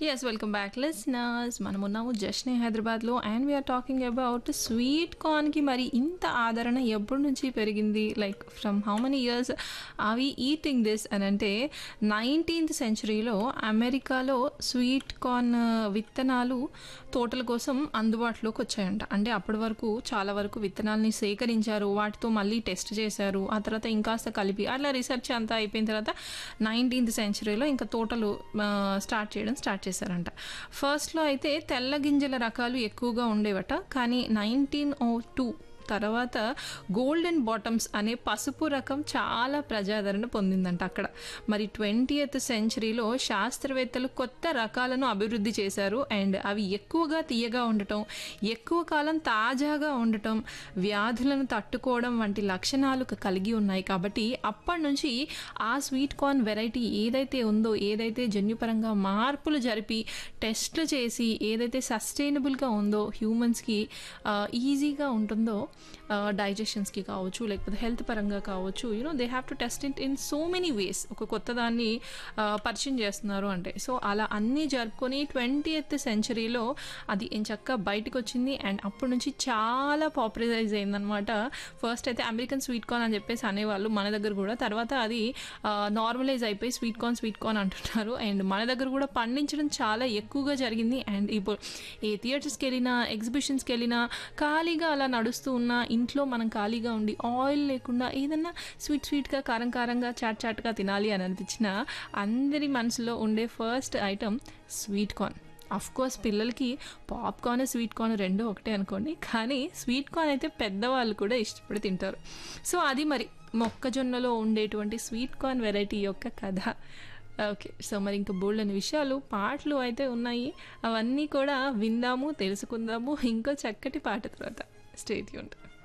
yes welcome back listeners మనం ఉన్నాము జస్నే హైదరాబాద్లో and we're talking about sweet కార్న్కి మరి ఇంత ఆదరణ ఎప్పటి నుంచి పెరిగింది like from how many years అవి ఈటింగ్ దిస్ అని అంటే నైన్టీన్త్ సెంచరీలో అమెరికాలో స్వీట్ కార్న్ విత్తనాలు తోటల కోసం అందుబాటులోకి వచ్చాయంట అంటే అప్పటి వరకు చాలా వరకు విత్తనాలని సేకరించారు వాటితో మళ్ళీ టెస్ట్ చేశారు ఆ తర్వాత ఇంకాస్త కలిపి అట్లా రీసెర్చ్ అంతా అయిపోయిన తర్వాత నైన్టీన్త్ సెంచరీలో ఇంకా తోటలు స్టార్ట్ చేయడం స్టార్ట్ చేశారంట ఫస్ట్లో అయితే తెల్ల గింజల రకాలు ఎక్కువగా ఉండేవట కానీ నైన్టీన్ ఓ టూ తర్వాత గోల్డెన్ బాటమ్స్ అనే పసుపు రకం చాలా ప్రజాదరణ పొందిందంట అక్కడ మరి ట్వంటీయత్ సెంచరీలో శాస్త్రవేత్తలు కొత్త రకాలను అభివృద్ధి చేశారు అండ్ అవి ఎక్కువగా తీయగా ఉండటం ఎక్కువ కాలం తాజాగా ఉండటం వ్యాధులను తట్టుకోవడం వంటి లక్షణాలు కలిగి ఉన్నాయి కాబట్టి అప్పటి నుంచి ఆ స్వీట్ కార్న్ వెరైటీ ఏదైతే ఉందో ఏదైతే జన్యుపరంగా మార్పులు జరిపి టెస్ట్లు చేసి ఏదైతే సస్టైనబుల్గా ఉందో హ్యూమన్స్కి ఈజీగా ఉంటుందో డైజెషన్స్కి కావచ్చు లేకపోతే హెల్త్ పరంగా కావచ్చు you know they have to test it in so many ways ఒక కొత్త దాన్ని పరిచయం చేస్తున్నారు అంటే సో అలా అన్నీ జరుపుకొని ట్వంటీ ఎయిత్ సెంచరీలో అది చక్కగా బయటకు వచ్చింది అండ్ అప్పటి నుంచి చాలా పాపులరైజ్ అయిందనమాట ఫస్ట్ అయితే అమెరికన్ స్వీట్ కార్న్ అని చెప్పేసి అనేవాళ్ళు మన దగ్గర కూడా తర్వాత అది నార్మలైజ్ అయిపోయి స్వీట్ కార్న్ స్వీట్ కార్న్ అంటున్నారు అండ్ మన దగ్గర కూడా పండించడం చాలా ఎక్కువగా జరిగింది అండ్ ఇప్పుడు ఏ థియేటర్స్కి వెళ్ళినా ఎగ్జిబిషన్స్కి వెళ్ళినా ఖాళీగా అలా నడుస్తూ ఉన్న ఇంట్లో మనం ఖాళీగా ఉండి ఆయిల్ లేకుండా ఏదన్నా స్వీట్ స్వీట్గా కారం కారంగా చాట్ చాట్గా తినాలి అని అనిపించిన అందరి మనసులో ఉండే first item sweet corn of course పిల్లలకి పాప్కార్న్ స్వీట్ కార్న్ రెండు ఒకటే అనుకోండి కానీ స్వీట్ కార్న్ అయితే పెద్దవాళ్ళు కూడా ఇష్టపడి తింటారు సో అది మరి మొక్కజొన్నలో ఉండేటువంటి స్వీట్ కార్న్ వెరైటీ యొక్క కథ ఓకే సో మరి ఇంకా బోల్డ్ అనే విషయాలు పాటలు అయితే ఉన్నాయి అవన్నీ కూడా విందాము తెలుసుకుందాము ఇంకో చక్కటి పాట తర్వాత స్టేట్ ఉంటాయి